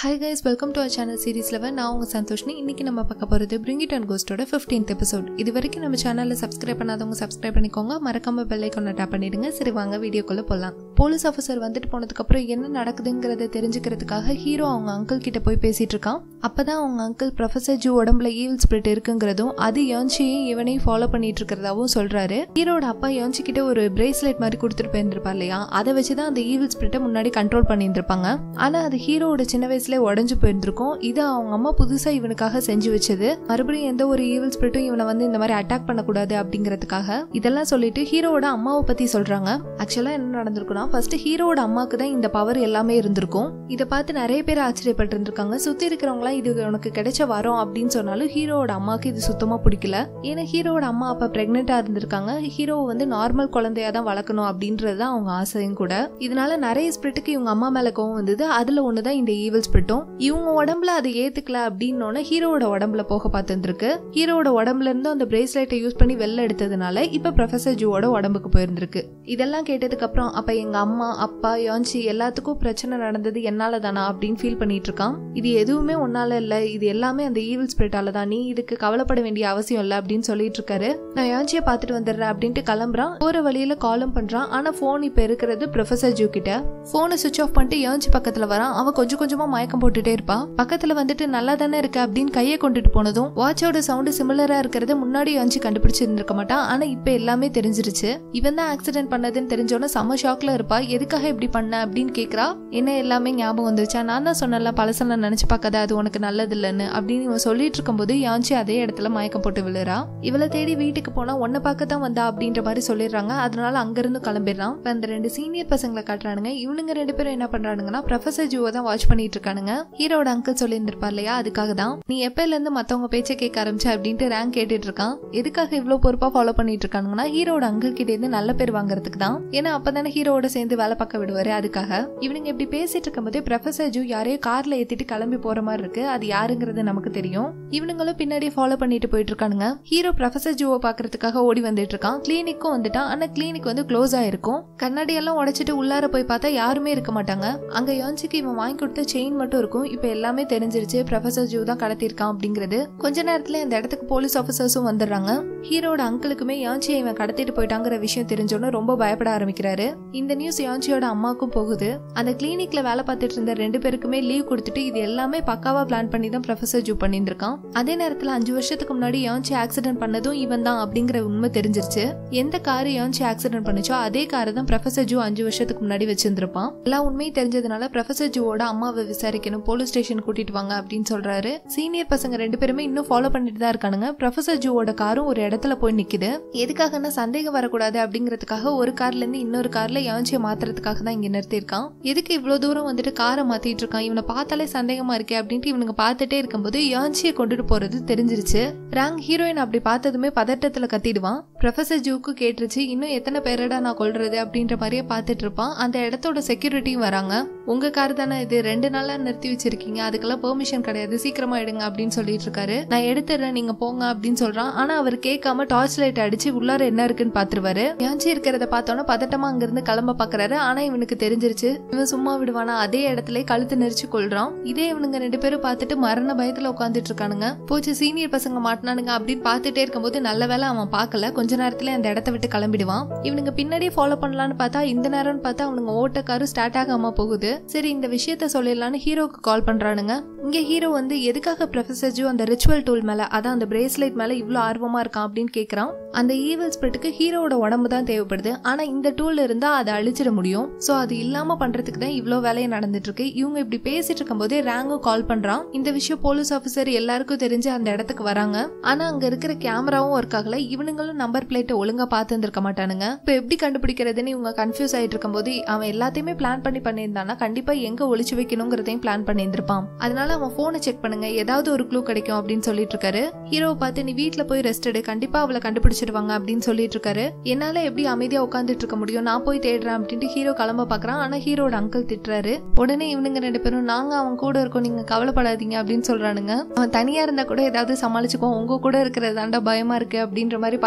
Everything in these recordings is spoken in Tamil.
hi guys welcome to our channel series eleven நான் உங்கள் சந்தோஷ்னி இன்னைக்கு நம்ம பார்க்க போகிறது பிரிங் இட் அண்ட் கோஸ்டோட ஃபிஃப்டீன்த் எபிசோட் இது வரைக்கும் நம்ம சேனலில் சப்ஸ்கிரைப் பண்ணாதவங்க சப்ஸ்கிரைப் பண்ணிக்கோங்க மறக்காம பெல் ஐக்கானை டேப் பண்ணிடுங்க சரி வாங்க வீடியோக்குள்ளே போகலாம் போலீஸ் ஆஃபீஸர் வந்துட்டு போனதுக்கப்புறம் என்ன நடக்குதுங்கிறத தெரிஞ்சுக்கிறதுக்காக ஹீரோ அவங்க அங்கிள் கிட்ட போய் பேசிட்டு இருக்கான் அப்பதான் அவங்க அங்கிள் ப்ரொஃபசர் ஜூ உடம்புல ஈவில் ஸ்பிரிட் இருக்குங்கிறதும் அது யோன்ச்சியையும் இவனையும் ஃபாலோ பண்ணிட்டு இருக்கிறதாவும் சொல்றாரு ஹீரோட அப்பா யோன்ச்சி கிட்ட ஒரு பிரேஸ்லெட் மாதிரி கொடுத்துட்டு போயிருந்திருப்பா இல்லையா அதை வச்சு தான் அந்த ஈவில் ஸ்பிரிட்டை முன்னாடி கண்ட்ரோல் பண்ணியிருந்திருப்பாங்க ஆனா அது ஹீரோவோட சின்ன வயசுல உடஞ்சு போயிருந்திருக்கும் இது அவங்க அம்மா புதுசா இவனுக்காக செஞ்சு வச்சது மறுபடியும் எந்த ஒரு ஈவில் ஸ்பிரிட்டும் இவனை வந்து இந்த மாதிரி அட்டாக் பண்ணக்கூடாது அப்படிங்கிறதுக்காக இதெல்லாம் சொல்லிட்டு ஹீரோவோட அம்மாவை பத்தி சொல்றாங்க ஆக்சுவலா என்ன நடந்திருக்குன்னா ஃபர்ஸ்ட் ஹீரோவோட அம்மாக்கு தான் இந்த பவர் எல்லாமே இருந்திருக்கும் இதை பார்த்து நிறைய பேர் ஆச்சரியப்பட்டு இருந்திருக்காங்க சுத்தி இருக்கிறவங்களாம் இது உனக்கு கிடைச்ச வரோம் அப்படின்னு சொன்னாலும் ஹீரோவோட அம்மாவுக்கு இது சுத்தமா பிடிக்கல ஏன்னா ஹீரோவோட அம்மா அப்ப பிரெக்னெண்டா இருந்திருக்காங்க ஹீரோவை வந்து நார்மல் குழந்தையா தான் வளர்க்கணும் அப்படின்றது தான் அவங்க ஆசையும் கூட இதனால நிறைய ஸ்பிரிட்டுக்கு இவங்க அம்மா மேல கோவம் வந்தது அதுல ஒண்ணுதான் இந்த ஈவில் ஸ்பிரிட்டும் இவங்க உடம்புல அதை ஏத்துக்கல அப்படின்னோட ஹீரோவோட உடம்புல போக பார்த்துருக்கு ஹீரோவோட உடம்புல இருந்து அந்த பிரேஸ்லெட்டை யூஸ் பண்ணி வெளில எடுத்ததுனால இப்ப ப்ரொஃபசர் ஜூவோட உடம்புக்கு போயிருந்திருக்கு இதெல்லாம் கேட்டதுக்கு அப்புறம் அப்ப எங்க அம்மா அப்பா யோன்ச்சி எல்லாத்துக்கும் பிரச்சனை நடந்தது என்னால தானா அப்படின்னு ஃபீல் பண்ணிட்டு இருக்கான் இது எதுவுமே ஒன்னால இல்ல இது எல்லாமே அந்த ஈவில் ஸ்பிரிட்டால தான் நீ இதுக்கு கவலைப்பட வேண்டிய அவசியம் இல்ல அப்படின்னு சொல்லிட்டு இருக்காரு நான் யாச்சியை பார்த்துட்டு வந்துடுறேன் அப்படின்ட்டு கிளம்புறான் போற வழியில காலும் பண்றான் ஆனா போன் இப்ப இருக்கிறது ப்ரொஃபசர் ஜூ கிட்ட போனை சுவிச் ஆஃப் பண்ணிட்டு யாஞ்சி பக்கத்துல வரான் அவன் கொஞ்சம் கொஞ்சமா மயக்கம் போட்டுட்டே இருப்பான் பக்கத்துல வந்துட்டு நல்லா தானே இருக்கு அப்படின்னு கையை கொண்டுட்டு போனதும் வாட்சோட சவுண்டு சிமிலரா இருக்கிறத முன்னாடி யாஞ்சி கண்டுபிடிச்சிருந்திருக்க மாட்டான் ஆனா இப்ப எல்லாமே தெரிஞ்சிருச்சு இவன் தான் ஆக்சிடென்ட் பண்ணதுன்னு தெரிஞ்சோன்னா செம ஷாக்ல இருப்பா எதுக்காக இப்படி பண்ண அப்படின்னு கேக்குறா என்ன எல்லாமே ஞாபகம் வந்துருச்சா நான் தான் சொன்னல பழசெல்லாம் நினைச்சு பார்க்காத அது உனக்கு நல்லது இல்லைன்னு அப்படின்னு இவன் சொல்லிட்டு இருக்கும்போது யாஞ்சி அதே இடத்துல மயக்கம் போட்டு விழுறா இவளை தேடி வீட்டுக்கு போனா உன்னை பார்க்க தான் வந்தா அப்படின்ற மாதிரி சொல்லிடுறாங்க அதனால அங்கிருந்து கிளம்பிடுறான் இப்ப அந்த ரெண்டு சீனியர் பசங்களை காட்டுறானுங்க இவனுங்க ரெண்டு பேரும் என்ன பண்றானுங்கன்னா ப்ரொஃபசர் ஜூவை தான் வாட்ச் பண்ணிட்டு இருக்கானுங்க ஹீரோட அங்கிள் சொல்லியிருந்திருப்பா இல்லையா அதுக்காக தான் நீ எப்பல இருந்து மத்தவங்க பேச்சை கேட்க ஆரம்பிச்ச அப்படின்ட்டு ரேங்க் கேட்டுட்டு இருக்கான் எதுக்காக இவ்வளவு பொறுப்பா ஃபாலோ பண்ணிட்டு இருக்கானுங்கன்னா ஹீரோட அங்கிள் கிட்ட இருந்து நல்ல பேர் வாங்குறதுக்கு தான் ஏன்னா அப்பதானே ஹீரோட சேர்ந்து வேலை பார்க்க விடுவாரு அதுக்காக இவனுங்க இப்படி பேசிட்டு இருக்கும்போதே ப்ரொஃபசர் ஜூ யாரையோ கார்ல ஏத்திட்டு கிளம்பி போற மாதிரி இருக்கு அது யாருங்கிறது நமக்கு தெரியும் இவனுங்களும் பின்னாடி ஃபாலோ பண்ணிட்டு போயிட்டு இருக்கானுங்க ஹீரோ ப்ரொஃபசர் ஜூவை பாக்குறதுக்காக ஓடி வந்துட்டு இருக்கான் கிளினிக்கும் வந்துட்டான் ஆனா கிளினிக் வந்து க்ளோஸ் ஆயிருக்கும் கண்ணாடி எல்லாம் உடைச்சிட்டு உள்ளார போய் பார்த்தா யாருமே இருக்க மாட்டாங்க அங்க யோன்சிக்கு இவன் வாங்கி கொடுத்த செயின் மட்டும் இருக்கும் இப்ப எல்லாமே தெரிஞ்சிருச்சு ப்ரொஃபசர் ஜூ தான் கடத்திருக்கான் அப்படிங்கிறது கொஞ்ச நேரத்துல இந்த இடத்துக்கு போலீஸ் ஆஃபீஸர்ஸும் வந்துடுறாங்க ஹீரோட அங்கிளுக்குமே யான்சியை இவன் கடத்திட்டு போயிட்டாங்கிற விஷயம் தெரிஞ்சோன்னு ரொம்ப பயப்பட ஆரம்பிக்கிறாரு இந்த நியூஸ் யான்சியோட அம்மாக்கும் போகுது அந்த கிளினிக்ல வேலை பார்த்துட்டு இருந்த ரெண்டு பேருக்குமே லீவ் கொடுத்துட்டு இது எல்லாமே பக்காவா பிளான் பண்ணி தான் ப்ரொஃபசர் ஜூ பண்ணியிருந்திருக்கான் அதே நேரத்துல அஞ்சு வருஷத்துக்கு முன்னாடி யான்சி ஆக்சிடென்ட் பண்ணதும் இவன் தான் அப்படிங்கிற உண்மை தெரிஞ்சிருச்சு எந்த கார் யான்சி ஆக்சிடென்ட் பண்ணுச்சோ அதே காரை தான் ப்ரொஃபசர் ஜூ அஞ்சு வருஷத்துக்கு முன்னாடி வச்சிருந்திருப்பான் எல்லா உண்மையும் தெரிஞ்சதுனால ப்ரொஃபசர் ஜூவோட அம்மாவை விசாரிக்கணும் போலீஸ் ஸ்டேஷன் கூட்டிட்டு வாங்க அப்படின்னு சொல்றாரு சீனியர் பசங்க ரெண்டு பேருமே இன்னும் ஃபாலோ பண்ணிட்டு தான் இருக்கானுங்க ப்ரொஃபசர் ஜூவோட காரும் ஒரு இடத்துல போய் நிக்குது எதுக்காகன்னா சந்தேகம் வரக்கூடாது அப்படிங்கிறதுக்காக ஒரு கார்ல இருந்து இன்னொரு கார்ல யாஞ்சியை மாத்துறதுக்காக தான் இங்க நிறுத்திருக்கான் எதுக்கு இவ்வளவு தூரம் வந்துட்டு காரை மாத்திட்டு இருக்கான் இவனை பார்த்தாலே சந்தேகமா இருக்கே அப்படின்ட்டு இவனுங்க பார்த்துட்டே இருக்கும்போது யாஞ்சியை கொண்டுட்டு போறது தெரிஞ்சிருச்சு ரேங்க் ஹீரோயின் அப்படி பார்த்ததுமே பதட்டத்துல கத்திடுவான் ப்ரொஃபசர் ஜூக்கு கேட்டுருச்சு இன்னும் எத்தனை பேரடா நான் கொல்றது அப்படின்ற மாதிரியே பார்த்துட்டு இருப்பான் அந்த இடத்தோட செக்யூரிட்டியும் வராங்க உங்க கார் தானே இது ரெண்டு நாளா நிறுத்தி வச்சிருக்கீங்க அதுக்கெல்லாம் பெர்மிஷன் கிடையாது சீக்கிரமா எடுங்க அப்படின்னு சொல்லிட்டு இருக்காரு நான் எடுத்துறேன் நீங்க போங்க அப்படின்னு சொல்றான் ஆனா அவர் கேட்காம டார்ச் லைட் அடிச்சு உள்ளார என்ன இருக்குன்னு பாத்துருவாரு யாஞ்சி இருக்கிறத பார்த்தோன்னா பதட்டமா அங்கிருந்து கிளம்ப பாக்குறாரு ஆனா இவனுக்கு தெரிஞ்சிருச்சு இவன் சும்மா விடுவானா அதே இடத்துல கழுத்து நெரிச்சு கொள்றான் இதே இவனுங்க ரெண்டு பேரும் பார்த்துட்டு மரண பயத்துல உட்காந்துட்டு இருக்கானுங்க போச்சு சீனியர் பசங்க மாட்டினானுங்க அப்படின்னு பார்த்துட்டே இருக்கும்போது நல்ல வேலை அவன் பார்க்கல கொஞ்ச நேரத்துல அந்த இடத்த விட்டு கிளம்பிடுவான் இவனுங்க பின்னாடியே ஃபாலோ பண்ணலான்னு பார்த்தா இந்த நேரம்னு பார்த்தா அவனுங்க ஓட்டக்காரு ஸ்டார்ட் ஆகாம போகுது சரி இந்த விஷயத்த சொல்லிடலான்னு ஹீரோக்கு கால் பண்றானுங்க இங்க ஹீரோ வந்து எதுக்காக ப்ரொஃபசர் ஜூ அந்த ரிச்சுவல் டூல் மேல அதான் அந்த பிரேஸ்லெட் மேல இவ்வளவு ஆர்வமா இருக்கான் அப்படின்னு கேக்குறான் அந்த ஈவல் ஸ்பிரிட்டுக்கு ஹீரோவோட உடம்பு தான் தேவைப்படுது ஆனா இந்த டூல் இருந்தா அதை அழிச்சிட முடியும் சோ அது இல்லாம பண்றதுக்கு தான் இவ்வளோ வேலையை நடந்துட்டு இருக்கு இவங்க இப்படி பேசிட்டு இருக்கும்போதே ரேங்கும் கால் பண்றான் இந்த விஷயம் போலீஸ் ஆஃபீஸர் எல்லாருக்கும் தெரிஞ்சு அந்த இடத்துக்கு வராங்க ஆனா அங்க இருக்கிற கேமராவும் ஒர்க் ஆகல இவனுங்களும் நம்பர் பிளேட்டை ஒழுங்கா பார்த்து இருந்திருக்க மாட்டானுங்க இப்ப எப்படி கண்டுபிடிக்கிறதுன்னு இவங்க கன்ஃபியூஸ் ஆயிட்டு இருக்கும்போது அவன் எல்லாத்தையுமே பிளான் பண்ணி பண்ணியிருந்தானா கண்டிப்பா எங்க ஒளிச்சு வைக்கணுங்கிறதையும் பிளான் பண்ணியிருந்திருப்பான் அதனால அவன் போனை செக் பண்ணுங்க ஏதாவது ஒரு க்ளூ கிடைக்கும் அப்படின்னு சொல்லிட்டு இருக்காரு ஹீரோவை பார்த்து நீ வீட்டுல போய் ரெஸ்ட் எடு கண்டிப்பா அவளை கண்டுபிடிச்சிடுவாங்க அப்படின்னு சொல்லிட்டு இருக்காரு என்னால எப்படி அமைதியா உட்காந்துட்டு இருக்க முடியும் நான் போய் தேடுறேன் அப்படின்ட்டு ஹீரோ கிளம்ப பாக்குறான் ஆனா ஹீரோட அங்கிள் திட்டுறாரு உடனே இவனுங்க ரெண்டு பேரும் நாங்க அவன் கூட இருக்கோம் நீங்க கவலைப்படாதீங்க அப்படின்னு சொல்றானுங்க அவன் தனியா இருந்தா கூட ஏதாவது சமாளிச்சுக்குவோம் உங்க கூட இருக்கிறதாண்டா பயமா இருக்கு அப்படின்ற மாதிரி பார்த்துட்டு அந்த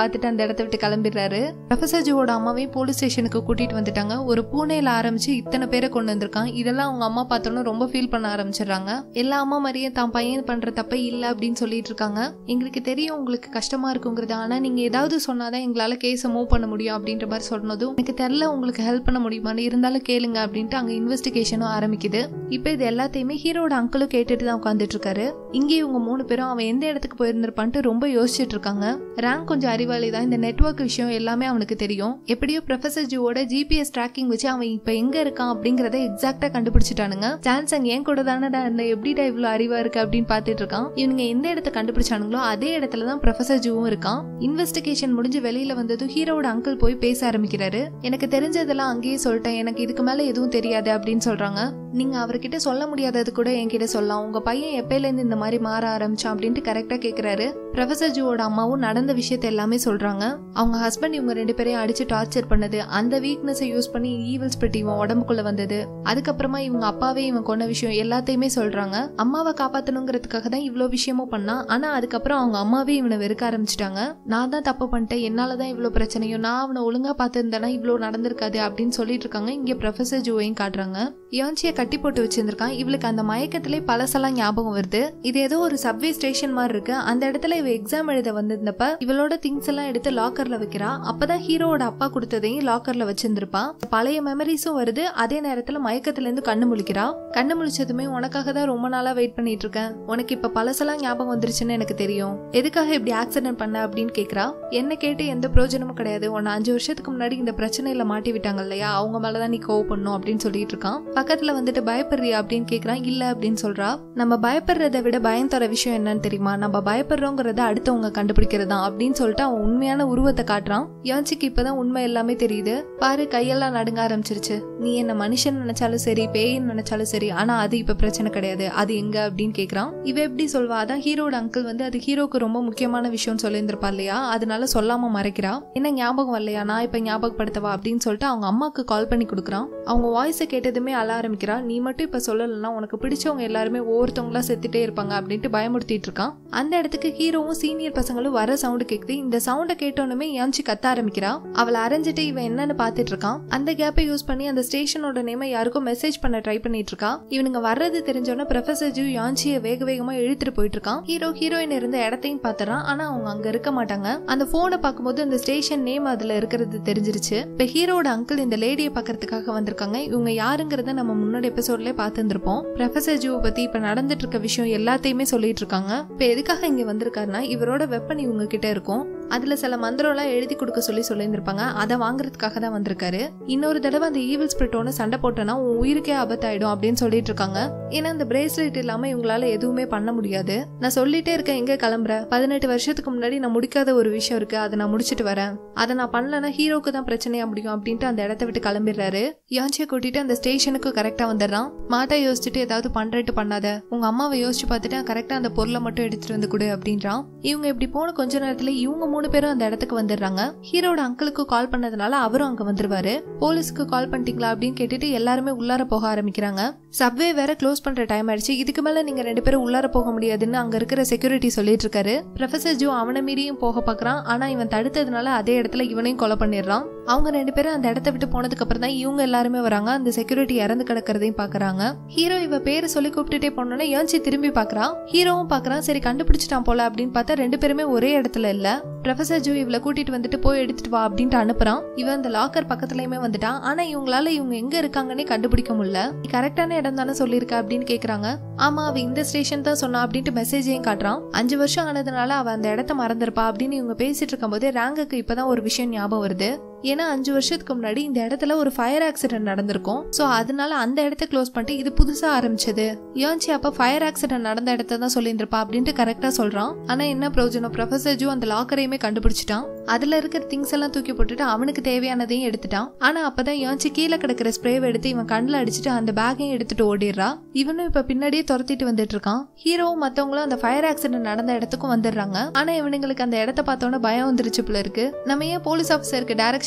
இடத்த விட்டு கிளம்பிடுறாரு ப்ரொஃபசர் ஜூவோட அம்மாவையும் போலீஸ் ஸ்டேஷனுக்கு கூட்டிட்டு வந்துட்டாங்க ஒரு பூனையில ஆரம்பிச்சு இத்தனை பேரை கொண்டு வந்திருக்கான் இதெல்லாம் அவங்க அம்மா பார்த்தோன்னு ரொம்ப ஃபீல் பண்ண ஆரம்பிச்சிடுறாங்க எல்லா அம்மா மாதிரியே தான் பையன் பண்ற தப்பே இல்ல அப்படின்னு சொல்லிட்டு இருக்காங்க எங்களுக்கு தெரியும் உங்களுக்கு கஷ்டமா இருக்குங்கிறது ஆனா நீங்க ஏதாவது சொன்னாதான் எங்களால கேஸை மூவ் பண்ண முடியும் அப்படின்ற மாதிரி சொன்னதும் எனக்கு தெரியல உங்களுக்கு ஹெல்ப் பண்ண முடியுமான்னு இருந்தாலும் கேளுங்க அப்படின்ட்டு அங்க இன்வெஸ்டிகேஷனும் ஆரம்பிக்குது இப்போ இது எல்லாத்தையுமே ஹீரோட அங்கிளும் கேட்டுட்டு தான் உட்காந்துட்டு இருக்காரு இங்கே இவங்க மூணு பேரும் அவன் எந்த இடத்துக்கு போயிருந்திருப்பான்ட்டு ரொம்ப யோசிச்சுட்டு இருக்காங்க ரேங்க் கொஞ்சம் அறிவாளி தான் இந்த நெட்வொர்க் விஷயம் எல்லாமே அவனுக்கு தெரியும் எப்படியோ ப்ரொஃபசர் ஜூவோட ஜிபிஎஸ் ட்ராக்கிங் வச்சு அவன் இப்போ எங்க இருக்கான் அப்படிங்கறத எக்ஸாக்டா கண்டுபிடிச்சிட்டானுங்க சாம்சங் ஏன் கூட தானடா இந்த எப்படிடா இவ்வளவு அறிவா இருக்கு அப்படின்னு பார்த்துட்டு இருக்கான் இவனுங்க எந்த இடத்த கண்டுபிடிச்சானுங்களோ அதே இடத்துல தான் ப்ரொஃபசர் ஜூவும் இருக்கான் இன்வெஸ்டிகேஷன் முடிஞ்சு வெளியில வந்ததும் ஹீரோட அங்கிள் போய் பேச ஆரம்பிக்கிறாரு எனக்கு தெரிஞ்சதெல்லாம் அங்கேயே சொல்லிட்டேன் எனக்கு இதுக்கு மேல எதுவும் தெரியாது அப்படின்னு சொல்றாங்க நீங்க அவர்கிட்ட சொல்ல முடியாதது கூட என்கிட்ட சொல்லலாம் உங்க பையன் எப்பையில இருந்து இந்த மாதிரி மாற ஆரம்பிச்சான் அப்படின்ட்டு கரெக்டா கேக்குறாரு ப்ரொஃபசர் ஜூவோட அம்மாவும் நடந்த விஷயத்த எல்லாமே சொல்றாங்க அவங்க ஹஸ்பண்ட் இவங்க ரெண்டு பேரையும் அடிச்சு டார்ச்சர் பண்ணது அந்த வீக்னஸை யூஸ் பண்ணி ஈவில் ஸ்பிரிட் இவன் உடம்புக்குள்ள வந்தது அதுக்கப்புறமா இவங்க அப்பாவே இவன் கொண்ட விஷயம் எல்லாத்தையுமே சொல்றாங்க அம்மாவை காப்பாத்தணுங்கிறதுக்காக தான் இவ்வளோ விஷயமும் பண்ணா ஆனா அதுக்கப்புறம் அவங்க அம்மாவே இவனை வெறுக்க ஆரம்பிச்சிட்டாங்க நான் தான் தப்பு பண்ணிட்டேன் என்னாலதான் இவ்வளோ பிரச்சனையும் நான் அவனை ஒழுங்கா பார்த்துருந்தேன்னா இவ்வளோ நடந்திருக்காது அப்படின்னு சொல்லிட்டு இருக்காங்க இங்க ப்ரொஃபசர் ஜூவையும் காட்டுறாங்க யோன்ச்சியை கட்டி போட்டு வச்சிருந்திருக்கான் இவளுக்கு அந்த மயக்கத்திலே பழசெல்லாம் ஞாபகம் வருது இது ஏதோ ஒரு சப்வே ஸ்டேஷன் மாதிரி இருக்கு அந்த இடத்துல இவ எக்ஸாம் எழுத வந்திருந்தப்ப இவளோட திங்ஸ் எல்லாம் எடுத்து லாக்கர்ல வைக்கிறா அப்பதான் ஹீரோவோட அப்பா கொடுத்ததையும் லாக்கர்ல வச்சிருந்திருப்பா பழைய மெமரிஸும் வருது அதே நேரத்துல மயக்கத்துல இருந்து கண்ணு முழிக்கிறா கண்ணு முழிச்சதுமே உனக்காக தான் ரொம்ப நாளா வெயிட் பண்ணிட்டு இருக்கேன் உனக்கு இப்ப பழசெல்லாம் ஞாபகம் வந்துருச்சுன்னு எனக்கு தெரியும் எதுக்காக இப்படி ஆக்சிடென்ட் பண்ண அப்படின்னு கேக்குறா என்ன கேட்டு எந்த பிரயோஜனமும் கிடையாது உன்னை அஞ்சு வருஷத்துக்கு முன்னாடி இந்த பிரச்சனையில மாட்டி விட்டாங்க இல்லையா அவங்க மேலதான் நீ கோவம் பண்ணும் அப்படின்னு சொல்லிட்டு இருக்கான் பக்கத்துல வந்துட்டு பயப்படுறியா அப்படின்னு கேக்குறான் இல்ல அப்படின்னு சொல்றா நம்ம பயப்படுறதை விட பயம் தர விஷயம் என்னன்னு தெரியுமா நம்ம பயப்படுறோங்கிறத அடுத்தவங்க கண்டுபிடிக்கிறதா அப்படின்னு சொல்லிட்டு அவன் உண்மையான உருவத்தை காட்டுறான் யோன்சிக்கு இப்பதான் உண்மை எல்லாமே தெரியுது பாரு கையெல்லாம் நடுங்க ஆரம்பிச்சிருச்சு நீ என்ன மனுஷன் நினைச்சாலும் சரி பேயின்னு நினைச்சாலும் சரி ஆனா அது இப்ப பிரச்சனை கிடையாது அது எங்க அப்படின்னு கேக்குறான் இவ எப்படி சொல்வா அதான் ஹீரோட அங்கிள் வந்து அது ஹீரோக்கு ரொம்ப முக்கியமான விஷயம் சொல்லியிருந்திருப்பா இல்லையா அதனால சொல்லாம மறைக்கிறா என்ன ஞாபகம் வரலையா நான் இப்ப ஞாபகப்படுத்தவா அப்படின்னு சொல்லிட்டு அவங்க அம்மாக்கு கால் பண்ணி கொடுக்குறான் அவங்க வாய்ஸை கேட்டதுமே அழ ஆரம்பிக்கிறா நீ மட்டும் இப்ப சொல்லலைன்னா உனக்கு பிடிச்சவங்க எல்லாருமே ஒவ்வொருத்தவங்களா செத்துட்டே இருப்பாங்க அப்படின்ட்டு பயமுறுத்திட்டு இருக்கான் அந்த இடத்துக்கு ஹீரோவும் சீனியர் பசங்களும் வர சவுண்டு கேக்குது இந்த சவுண்டை கேட்டோன்னுமே ஏஞ்சி கத்த ஆரம்பிக்கிறா அவளை அரைஞ்சிட்டு இவன் என்னன்னு பாத்துட்டு இருக்கான் அந்த கேப்பை யூஸ் பண்ணி அந்த ஸ்டேஷனோட நேம யாருக்கும் மெசேஜ் பண்ண ட்ரை பண்ணிட்டு இருக்கா இவனுங்க வர்றது தெரிஞ்சோன்னா ப்ரொஃபசர் ஜூ யான்சியை வேக வேகமா இழுத்துட்டு போயிட்டு இருக்கான் ஹீரோ ஹீரோயின் இருந்த இடத்தையும் பாத்துறான் ஆனா அவங்க அங்க இருக்க மாட்டாங்க அந்த போனை பார்க்கும்போது அந்த ஸ்டேஷன் நேம் அதுல இருக்கிறது தெரிஞ்சிருச்சு இப்ப ஹீரோட அங்கிள் இந்த லேடியை பாக்குறதுக்காக வந்திருக்காங்க இவங்க யாருங்கிறத நம்ம முன்னாடி எபிசோட்லயே பார்த்துருப்போம் ப்ரொஃபசர் ஜூவை பத்தி இப்ப நடந்துட்டு இருக்க விஷயம் எல்லாத்தையுமே சொல்லிட்டு இருக்காங்க இப்ப எதுக்காக இங்க வந்திருக்காருன்னா இவரோட வெப்பன் இவங்க கிட்ட இருக்கும் அதுல சில மந்திரம் எல்லாம் எழுதி கொடுக்க சொல்லி சொல்லியிருந்திருப்பாங்க அதை வாங்குறதுக்காக தான் வந்திருக்காரு இன்னொரு தடவை அந்த ஈவில் ஸ்பிரிட்டோட சண்டை போட்டோன்னா உன் உயிருக்கே ஆபத்தாயிடும் அப்படின்னு சொல்லிட்டு இருக்காங்க ஏன்னா அந்த பிரேஸ்லெட் இல்லாம இவங்களால எதுவுமே பண்ண முடியாது நான் சொல்லிட்டே இருக்கேன் எங்க கிளம்புற பதினெட்டு வருஷத்துக்கு முன்னாடி நான் முடிக்காத ஒரு விஷயம் இருக்கு அதை நான் முடிச்சிட்டு வரேன் அதை நான் பண்ணலன்னா ஹீரோக்கு தான் பிரச்சனையா முடியும் அப்படின்ட்டு அந்த இடத்த விட்டு கிளம்பிடுறாரு யாச்சியை கூட்டிட்டு அந்த ஸ்டேஷனுக்கு கரெக்டா வந்துடுறான் மாட்டா யோசிச்சுட்டு ஏதாவது பண்றேட்டு பண்ணாத உங்க அம்மாவை யோசிச்சு பார்த்துட்டு கரெக்டா அந்த பொருளை மட்டும் எடுத்துட்டு வந்து கொடு அப்படின்றான் இவங்க இப்படி போன கொஞ்ச நேரத்துல இவங்க மூணு பேரும் அந்த இடத்துக்கு வந்துடுறாங்க ஹீரோட அங்கிளுக்கு கால் பண்ணதுனால அவரும் அங்க வந்துருவாரு போலீஸ்க்கு கால் பண்ணிட்டீங்களா அப்படின்னு கேட்டுட்டு எல்லாருமே உள்ளார போக ஆரம்பிக்கிறாங்க சப்வே வேற க்ளோஸ் பண்ற டைம் ஆயிடுச்சு இதுக்கு மேல நீங்க ரெண்டு பேரும் உள்ளார போக முடியாதுன்னு அங்க இருக்கிற செக்யூரிட்டி சொல்லிட்டு இருக்காரு ப்ரொஃபசர் ஜூ அவனை மீறியும் போக பாக்குறான் ஆனா இவன் தடுத்ததுனால அதே இடத்துல இவனையும் கொலை பண்ணிடுறான் அவங்க ரெண்டு பேரும் அந்த இடத்த விட்டு போனதுக்கு அப்புறம் தான் இவங்க எல்லாருமே வராங்க அந்த செக்யூரிட்டி இறந்து கிடக்கிறதையும் பாக்குறாங்க ஹீரோ இவ பேரை சொல்லி கூப்பிட்டுட்டே போனோன்னே ஏன்ச்சி திரும்பி பாக்குறான் ஹீரோவும் பாக்குறான் சரி கண்டுபிடிச்சிட்டான் போல அப்படின்னு பார்த்தா ரெண்டு பேருமே ஒரே இடத்துல இல்ல ப்ரொஃபசர் ஜூ இவளை கூட்டிட்டு வந்துட்டு போய் எடுத்துட்டு வா அப்படின்ட்டு அனுப்புறான் இவன் அந்த லாக்கர் பக்கத்துலயுமே வந்துட்டான் ஆனா இவங்களால இவங்க எங்க இருக்காங்கன்னே கண்டுபிடிக்க முடியல நீ கரெக்டான இடம் தானே சொல்லியிருக்க அப்படின்னு கேக்குறாங்க ஆமா அவ இந்த ஸ்டேஷன் தான் சொன்னா அப்படின்ட்டு மெசேஜையும் காட்டுறான் அஞ்சு வருஷம் ஆனதுனால அவ அந்த இடத்த மறந்துருப்பா அப்படின்னு இவங்க பேசிட்டு இருக்கும்போது ரேங்குக்கு இப்பதான் ஒரு விஷயம் ஞாபகம் வருது ஏன்னா அஞ்சு வருஷத்துக்கு முன்னாடி இந்த இடத்துல ஒரு ஃபயர் ஆக்சிடென்ட் நடந்திருக்கும் சோ அதனால அந்த இடத்த க்ளோஸ் பண்ணிட்டு இது புதுசா ஆரம்பிச்சது யோன்ச்சி அப்ப ஃபயர் ஆக்சிடென்ட் நடந்த இடத்த தான் சொல்லியிருந்திருப்பா அப்படின்ட்டு கரெக்டா சொல்றான் ஆனா என்ன பிரயோஜனம் ப்ரொஃபசர் ஜூ அந்த லாக்கரையுமே கண்டுபிடிச்சிட்டான் அதுல இருக்கிற திங்ஸ் எல்லாம் தூக்கி போட்டுட்டு அவனுக்கு தேவையானதையும் எடுத்துட்டான் ஆனா அப்பதான் யோன்ச்சி கீழே கிடக்கிற ஸ்ப்ரேவை எடுத்து இவன் கண்ணில் அடிச்சுட்டு அந்த பேக்கையும் எடுத்துட்டு ஓடிடுறா இவனும் இப்ப பின்னாடியே துரத்திட்டு வந்துட்டு இருக்கான் ஹீரோவும் மத்தவங்களும் அந்த ஃபயர் ஆக்சிடென்ட் நடந்த இடத்துக்கும் வந்துடுறாங்க ஆனா இவனுங்களுக்கு அந்த இடத்த பார்த்தோன்னே பயம் வந்துருச்சு போல இருக்கு நம்ம ஏன் போலீஸ் ஆஃபீஸருக்கு டைரக்ஷன்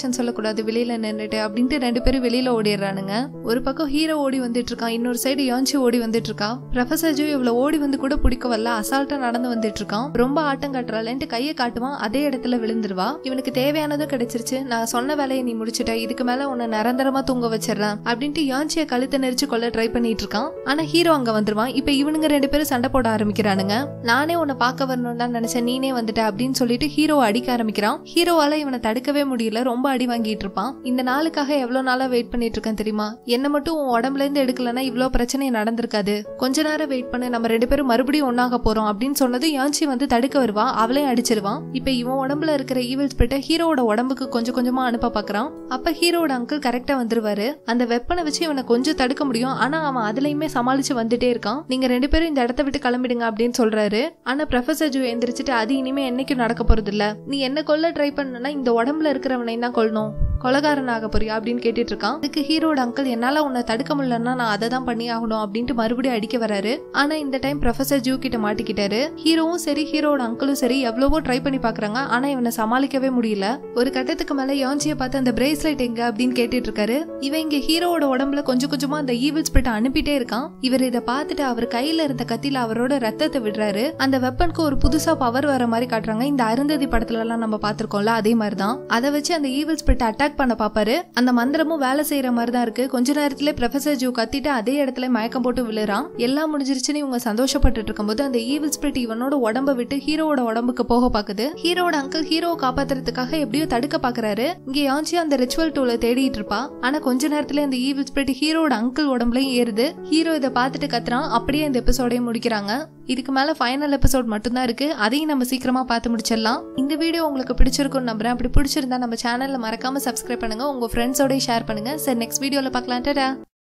டைரக்ஷன் சொல்லக்கூடாது வெளியில நின்றுட்டு அப்படின்ட்டு ரெண்டு பேரும் வெளியில ஓடிடுறானுங்க ஒரு பக்கம் ஹீரோ ஓடி வந்துட்டு இருக்கான் இன்னொரு சைடு யான்சி ஓடி வந்துட்டு இருக்கா ப்ரொஃபசர் ஜோ இவ்வளவு ஓடி வந்து கூட பிடிக்க வரல அசால்ட்டா நடந்து வந்துட்டு இருக்கான் ரொம்ப ஆட்டம் காட்டுறாளேன்ட்டு கையை காட்டுவான் அதே இடத்துல விழுந்துருவா இவனுக்கு தேவையானதும் கிடைச்சிருச்சு நான் சொன்ன வேலையை நீ முடிச்சிட்ட இதுக்கு மேல உன்னை நிரந்தரமா தூங்க வச்சிடறேன் அப்படின்ட்டு யான்சிய கழுத்தை நெரிச்சு கொள்ள ட்ரை பண்ணிட்டு இருக்கான் ஆனா ஹீரோ அங்க வந்துருவான் இப்ப இவனுங்க ரெண்டு பேரும் சண்டை போட ஆரம்பிக்கிறானுங்க நானே உன்னை பார்க்க வரணும்னு தான் நினைச்சேன் நீனே வந்துட்ட அப்படின்னு சொல்லிட்டு ஹீரோ அடிக்க ஆரம்பிக்கிறான் ஹீரோவால இவனை தடுக்கவே முடியல ரொம்ப அடி வாங்கிட்டு இருப்பான் இந்த நாளுக்காக எவ்வளவு நாளா வெயிட் பண்ணிட்டு இருக்கேன் தெரியுமா என்ன மட்டும் உன் உடம்புல இருந்து எடுக்கலன்னா இவ்வளவு பிரச்சனை நடந்திருக்காது கொஞ்ச நேரம் வெயிட் பண்ணு நம்ம ரெண்டு பேரும் மறுபடியும் ஒன்னாக போறோம் அப்படின்னு சொன்னது யான்சி வந்து தடுக்க வருவா அவளையும் அடிச்சிருவான் இப்ப இவன் உடம்புல இருக்கிற ஈவில் ஸ்பிரிட்ட ஹீரோவோட உடம்புக்கு கொஞ்சம் கொஞ்சமா அனுப்ப பாக்குறான் அப்ப ஹீரோட அங்கிள் கரெக்டா வந்துருவாரு அந்த வெப்பனை வச்சு இவனை கொஞ்சம் தடுக்க முடியும் ஆனா அவன் அதுலயுமே சமாளிச்சு வந்துட்டே இருக்கான் நீங்க ரெண்டு பேரும் இந்த இடத்த விட்டு கிளம்பிடுங்க அப்படின்னு சொல்றாரு ஆனா ப்ரொஃபசர் ஜூ எந்திரிச்சிட்டு அது இனிமே என்னைக்கும் நடக்க போறது இல்ல நீ என்ன கொல்ல ட்ரை பண்ணனா இந்த உடம்புல இருக்கிறவனை தான் கொல்லணும் கொலகாரன் ஆக போறியா அப்படின்னு கேட்டுட்டு இருக்கான் அதுக்கு ஹீரோட அங்கிள் என்னால உன்னை தடுக்க முடியலன்னா நான் அதை தான் பண்ணி ஆகணும் அப்படின்ட்டு மறுபடியும் அடிக்க வராரு ஆனா இந்த டைம் ப்ரொஃபசர் ஜூ கிட்ட மாட்டிக்கிட்டாரு ஹீரோவும் சரி ஹீரோட அங்கிளும் சரி எவ்வளவோ ட்ரை பண்ணி பாக்குறாங்க ஆனா இவனை சமாளிக்கவே முடியல ஒரு கட்டத்துக்கு மேல யான்சிய பார்த்து அந்த பிரேஸ்லெட் எங்க அப்படின்னு கேட்டுட்டு இருக்காரு இவன் இங்க ஹீரோவோட உடம்புல கொஞ்சம் கொஞ்சமா அந்த ஈவில் ஸ்பிரிட் அனுப்பிட்டே இருக்கான் இவர் இதை பார்த்துட்டு அவர் கையில இருந்த கத்தில அவரோட ரத்தத்தை விடுறாரு அந்த வெப்பனுக்கு ஒரு புதுசா பவர் வர மாதிரி காட்டுறாங்க இந்த அருந்ததி படத்துல எல்லாம் நம்ம பார்த்திருக்கோம்ல அதே மாதிரி தான் அதை வச்சு அந்த ஈவில் ஸ்பிரிட் அட்டாக் பண்ண பாப்பாரு அந்த மந்திரமும் வேலை செய்யற மாதிரி தான் இருக்கு கொஞ்ச நேரத்துல ப்ரொஃபசர் ஜூ கத்திட்டு அதே இடத்துல மயக்கம் போட்டு விழுறான் எல்லாம் முடிஞ்சிருச்சுன்னு இவங்க சந்தோஷப்பட்டு இருக்கும்போது அந்த ஈவில் ஸ்பிரிட் இவனோட உடம்ப விட்டு ஹீரோவோட உடம்புக்கு போக பாக்குது ஹீரோட அங்கிள் ஹீரோவை காப்பாத்துறதுக்காக எப்படியோ தடுக்க பாக்குறாரு இங்க யான்சி அந்த ரிச்சுவல் டூல தேடிட்டு இருப்பா ஆனா கொஞ்ச நேரத்துல இந்த ஈவில் ஸ்பிரிட் ஹீரோட அங்கிள் உடம்புலயும் ஏறுது ஹீரோ இதை பார்த்துட்டு கத்துறான் அப்படியே இந்த எபிசோடையும் முடிக்கிறாங்க இதுக்கு மேல ஃபைனல் எபிசோட் மட்டும்தான் இருக்கு அதையும் நம்ம சீக்கிரமா பார்த்து முடிச்சிடலாம் இந்த வீடியோ உங்களுக்கு பிடிச்சிருக்கும்னு நம்புறேன் அப்படி பிடிச்சிருந்தா நம்ம சேனல்ல மறக்காம சப்ஸ்கிரைப் பண்ணுங்க உங்க ஃப்ரெண்ட்ஸோடய ஷேர் பண்ணுங்க சரி நெக்ஸ்ட் வீடியோல பார்க்கலாம் டாடா